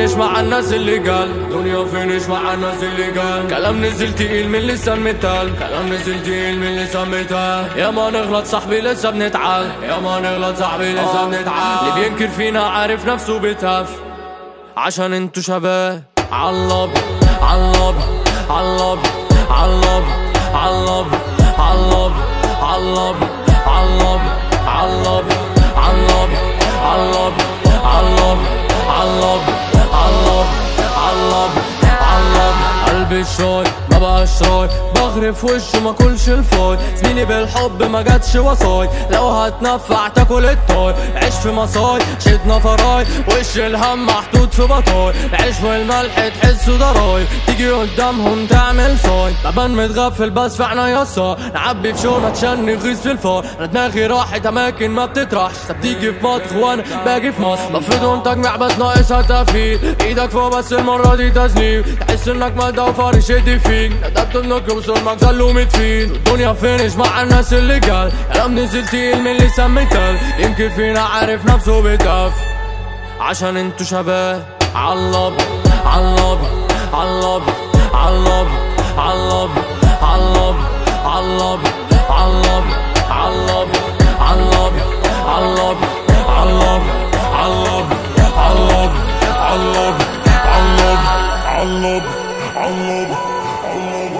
فينش مع الناس اللي قال دنيا فينش مع الناس اللي قال كلام نزل تقيل من لسان متال كلام نزل تقيل من لسان متال يا ما نغلط صاحبي لسه بنتعال يا ما نغلط صاحبي لسه بنتعال اللي بينكر فينا عارف نفسه بتاف عشان انتو شباب عاللبي عاللبي عاللبي عاللبي عاللبي عاللبي عاللبي عاللبي عاللبي عاللبي عاللبي عاللبي عاللبي عاللبي عاللبي عاللبي قلبي الشاي ما بقاش راي بغرف وشه ما كلش الفاي زميلي بالحب ما جاتش وصاي لو هتنفع تاكل الطاي عيش في مصاي شد نفراي وش الهم محطوط في بطاي العيش والملح تحسه ضراي تيجي قدامهم تعمل صاي لبن متغفل بس في عنا يسار نعبي في شون عشان نغيظ في الفار انا دماغي راحت اماكن ما بتطرحش طب تيجي في مطخ وانا باجي في مصر بفرض تجمع بس ناقصها تفيل ايدك فوق بس المرة دي تزنيف تحس انك مدى وفارش يدي فيك ندبت انك يوصل مجال ومدفين الدنيا فينش مع الناس اللي قال كلام نزل تقيل من لسان متال يمكن فينا عارف نفسه بتاف عشان انتو شباب عاللبي عاللبي عاللبي عاللبي عاللبي عاللبي عاللبي عاللبي عاللبي عاللبي عاللبي عاللبي عاللبي عاللبي عاللبي عاللبي عاللبي عاللبي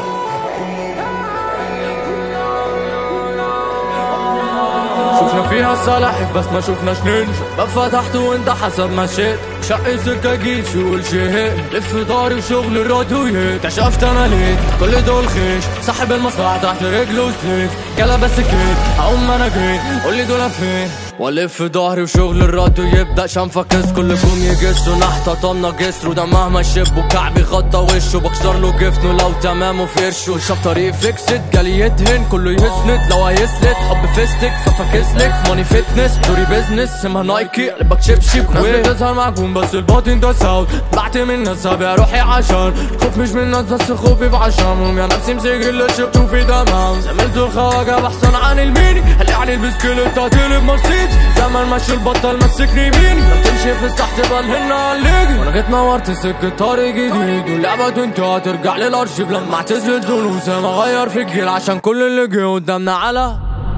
شفنا فيها السلاحف بس ما شفناش نينجا باب فتحت وانت حسب ما شئت شقي سكة جيش وقول شهيت لف داري وشغل الراديويات كشفت انا ليك كل دول خيش صاحب المصلحة تحت رجله سيف كلا بس كيت اقوم انا جيت قول لي دول فين والف ظهري وشغل الراديو يبدا شنفكس كلكم يجسوا نحت طمنا جسر وده مهما شب وكعبي غطى وشه بكسر له جفنه لو تمام وفي قرشه شاف طريق فيكسد جالي يدهن كله يسند لو هيسند حب فيستك ففاكسلك ماني فتنس دوري بيزنس اسمها نايكي قلبك شبشب ناس بتظهر معجون بس الباطن ده ساوت بعت من ناس يا روحي عشان خوف مش من الناس بس خوفي في عشانهم يا نفسي مسجل اللي شفته في دمام زميلت الخواجة بحسن عن الميني اللي علي البسكليتة تقلب مرسيدس زمن ماشي البطل مسكني مين تمشي في الساح تبقى الهنا عليجي وانا جيت نورت سكة طريق جديد واللعبة انت هترجع للارشيف لما اعتزل دروس ما غير في الجيل عشان كل اللي جه قدامنا على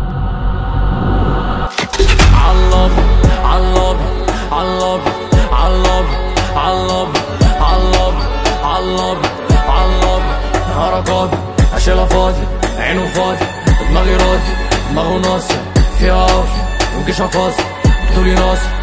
عاللبي عاللبي عاللبي عاللبي عاللبي عاللبي عاللبي عاللبي حركات اشيلها فاضي عينه فاضي دماغي راضي دماغه ناصر فيها عافية وجيشها فاصل بتقولي ناصر